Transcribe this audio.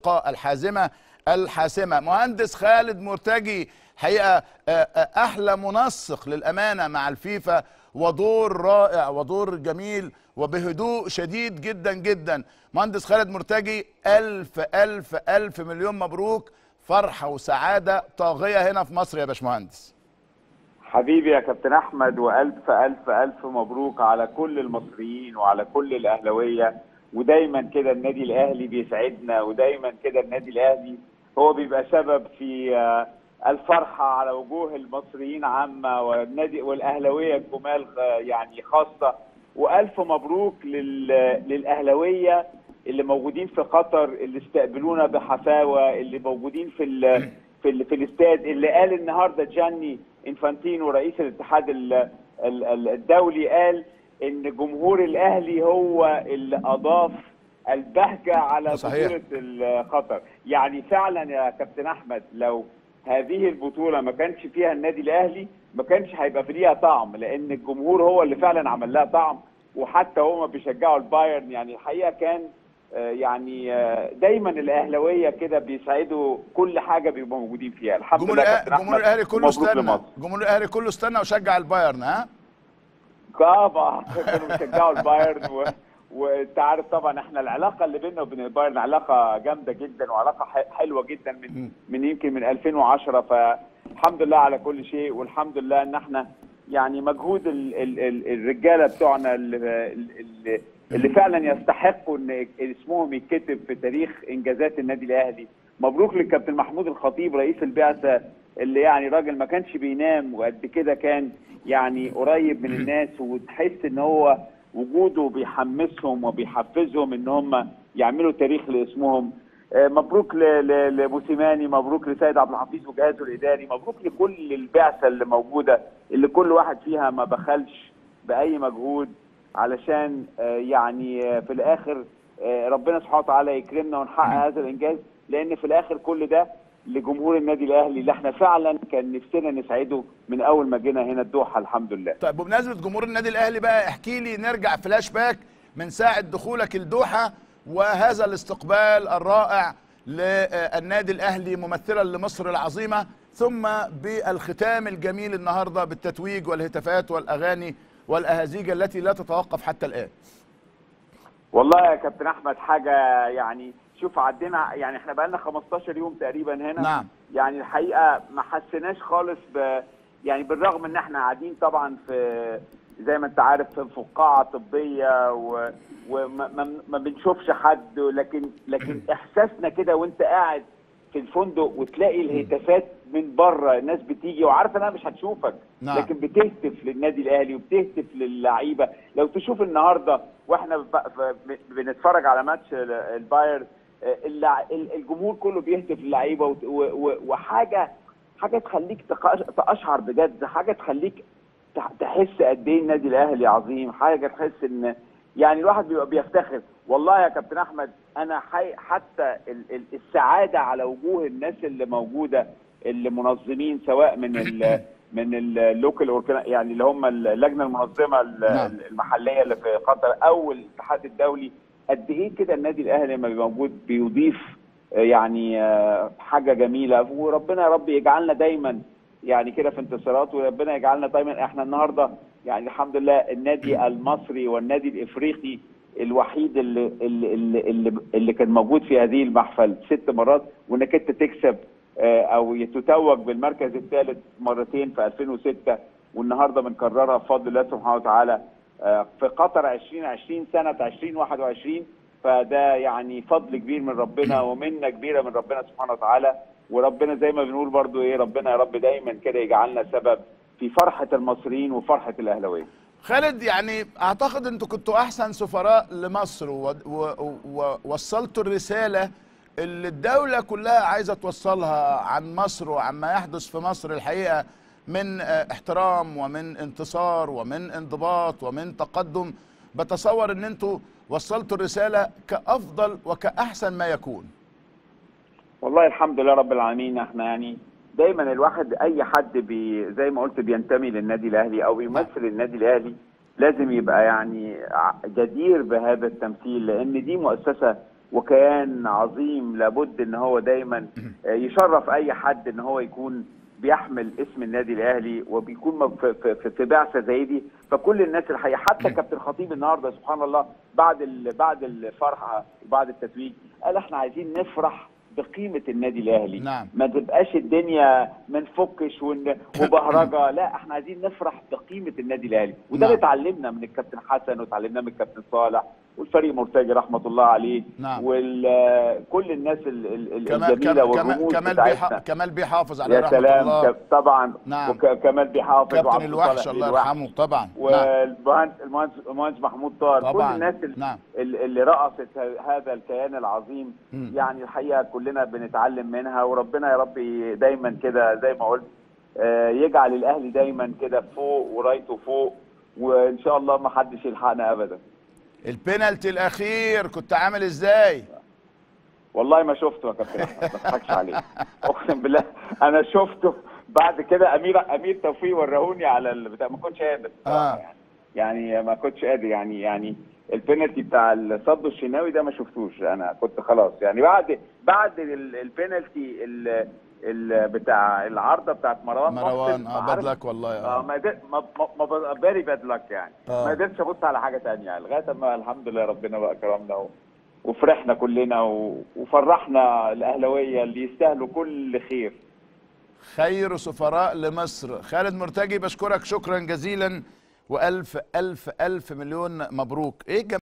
الحازمة الحاسمة مهندس خالد مرتجي حقيقة أحلى منسق للأمانة مع الفيفا ودور رائع ودور جميل وبهدوء شديد جدا جدا مهندس خالد مرتجي ألف ألف ألف مليون مبروك فرحة وسعادة طاغية هنا في مصر يا باشمهندس حبيبي يا كابتن احمد والف الف الف مبروك على كل المصريين وعلى كل الاهلاويه ودايما كده النادي الاهلي بيسعدنا ودايما كده النادي الاهلي هو بيبقى سبب في الفرحه على وجوه المصريين عامه والنادي والاهلاويه الجمال يعني خاصه والف مبروك للاهلاويه اللي موجودين في قطر اللي استقبلونا بحفاوه اللي موجودين في ال في ال في الاستاد اللي قال النهارده جاني انفانتينو رئيس الاتحاد الدولي قال ان جمهور الاهلي هو اللي اضاف البهجه على بطوله قطر يعني فعلا يا كابتن احمد لو هذه البطوله ما كانش فيها النادي الاهلي ما كانش هيبقى في ليها طعم لان الجمهور هو اللي فعلا عمل لها طعم وحتى هما بيشجعوا البايرن يعني الحقيقه كان يعني دايما الاهلاويه كده بيساعدوا كل حاجه بيبقوا موجودين فيها الحمد جمهور لله جمهور الاهلي كله استنى جمهور الاهلي كله استنى وشجع البايرن ها طبعا كانوا بيشجعوا البايرن و... وانت عارف طبعا احنا العلاقه اللي بيننا وبين البايرن علاقه جامده جدا وعلاقه حلوه جدا من م. من يمكن من 2010 فالحمد لله على كل شيء والحمد لله ان احنا يعني مجهود ال... ال... ال... الرجاله بتوعنا اللي, اللي اللي فعلا يستحقوا ان اسمهم يتكتب في تاريخ انجازات النادي الاهلي مبروك للكابتن محمود الخطيب رئيس البعثه اللي يعني راجل ما كانش بينام وقد كده كان يعني قريب من الناس وتحس ان هو وجوده بيحمسهم وبيحفزهم ان هم يعملوا تاريخ لاسمهم مبروك لموسيماني مبروك لسيد عبد الحفيظ وجهازه الاداري مبروك لكل البعثه اللي موجوده اللي كل واحد فيها ما بخلش باي مجهود علشان يعني في الاخر ربنا سبحانه وتعالى يكرمنا ونحقق هذا الانجاز لان في الاخر كل ده لجمهور النادي الاهلي اللي احنا فعلا كان نفسنا نسعده من اول ما جينا هنا الدوحه الحمد لله. طيب بمناسبه جمهور النادي الاهلي بقى احكي لي نرجع فلاش باك من ساعه دخولك الدوحه وهذا الاستقبال الرائع للنادي الاهلي ممثلا لمصر العظيمه ثم بالختام الجميل النهارده بالتتويج والهتافات والاغاني والاهازيج التي لا تتوقف حتى الان والله يا كابتن احمد حاجه يعني شوف عدينا يعني احنا بقى لنا 15 يوم تقريبا هنا نعم. يعني الحقيقه ما حسيناش خالص ب يعني بالرغم ان احنا قاعدين طبعا في زي ما انت عارف في فقاعه طبيه و وما ما بنشوفش حد لكن لكن احساسنا كده وانت قاعد في الفندق وتلاقي الهتافات من بره الناس بتيجي وعارفه انها مش هتشوفك نعم. لكن بتهتف للنادي الاهلي وبتهتف للعيبه لو تشوف النهارده واحنا بنتفرج على ماتش البايرن الجمهور كله بيهتف للعيبه وحاجه حاجه تخليك تقشعر بجد حاجه تخليك تحس قد ايه النادي الاهلي عظيم حاجه تحس ان يعني الواحد بيبقى بيفتخر والله يا كابتن احمد انا حي حتى السعاده على وجوه الناس اللي موجوده اللي منظمين سواء من ال من اللوكال يعني اللي هم اللجنه المنظمه المحليه اللي في قطر او الاتحاد الدولي قد ايه كده النادي الاهلي لما بيبقى موجود بيضيف يعني حاجه جميله وربنا يا رب يجعلنا دايما يعني كده في انتصارات وربنا يجعلنا دايما احنا النهارده يعني الحمد لله النادي المصري والنادي الافريقي الوحيد اللي اللي اللي, اللي كان موجود في هذه المحفل ست مرات وانك انت تكسب او تتوج بالمركز الثالث مرتين في 2006 والنهارده بنكررها بفضل الله سبحانه وتعالى في قطر 2020 سنه 2021 فده يعني فضل كبير من ربنا ومنه كبيره من ربنا سبحانه وتعالى وربنا زي ما بنقول برضو ايه ربنا يا رب دايما كده يجعلنا سبب في فرحه المصريين وفرحه الاهلاويه. خالد يعني اعتقد انتوا كنتوا احسن سفراء لمصر ووصلتوا الرساله اللي الدوله كلها عايزه توصلها عن مصر وعما يحدث في مصر الحقيقه من احترام ومن انتصار ومن انضباط ومن تقدم بتصور ان انتوا وصلتوا الرساله كافضل وكاحسن ما يكون. والله الحمد لله رب العالمين احنا يعني دايما الواحد اي حد بي زي ما قلت بينتمي للنادي الاهلي او بيمثل النادي الاهلي لازم يبقى يعني جدير بهذا التمثيل لان دي مؤسسه وكيان عظيم لابد ان هو دايما آه، يشرف اي حد ان هو يكون بيحمل اسم النادي الاهلي وبيكون م- في, في, في بعثه زي دي فكل الناس الحقيقه حتى كابتن خطيب النهارده سبحان الله بعد ال- بعد الفرحه وبعد التتويج قال احنا عايزين نفرح بقيمه النادي الاهلي نعم. ما تبقاش الدنيا ما نفكش ون- وبهرجه لا احنا عايزين نفرح بقيمه النادي الاهلي وده نعم. اللي اتعلمنا من الكابتن حسن وتعلمنا من الكابتن صالح والفريق مرتجي رحمه الله عليه نعم. وكل الناس ال- ال- ال- كمال الجميله كمال والرموز كمال, بتاعتنا بيح... كمال بيحافظ على يا رحمه سلام الله ك- طبعا نعم. وكمال بيحافظ كابتن وعبد الوحش الصالح الله الوحش. يرحمه طبعا نعم. والمهندس المهندس المهندس محمود طاهر كل طبعاً. الناس ال- نعم. ال- اللي رأست ه- هذا الكيان العظيم مم. يعني الحقيقه كلنا بنتعلم منها وربنا يا رب ي- دايما كده زي ما قلت آه، يجعل الاهلي دايما كده فوق ورايته فوق وان شاء الله ما حدش يلحقنا ابدا البينالتي الاخير كنت عامل ازاي والله ما شفته يا كابتن احمد ما اضحكش عليك اقسم بالله انا شفته بعد كده امير امير توفيق ورهوني على البتاع ما كنتش قادر بصراحة آه. يعني يعني ما كنتش قادر يعني يعني البينالتي بتاع الصد الشناوي ده ما شفتوش انا كنت خلاص يعني بعد بعد ال- البينالتي ال ال بتاع العارضه بتاعت مروان مروان محسن، اه عارف- باد لك والله اه اه ما قدر- ما ما فيري باد لك يعني آه. ما قدرتش ابص على حاجه تانية يعني لغايه ما الحمد لله ربنا بقى كرمنا و... وفرحنا كلنا و... وفرحنا الاهلاويه اللي يستاهلوا كل خير خير سفراء لمصر خالد مرتجي بشكرك شكرا جزيلا والف الف الف مليون مبروك ايه الجم-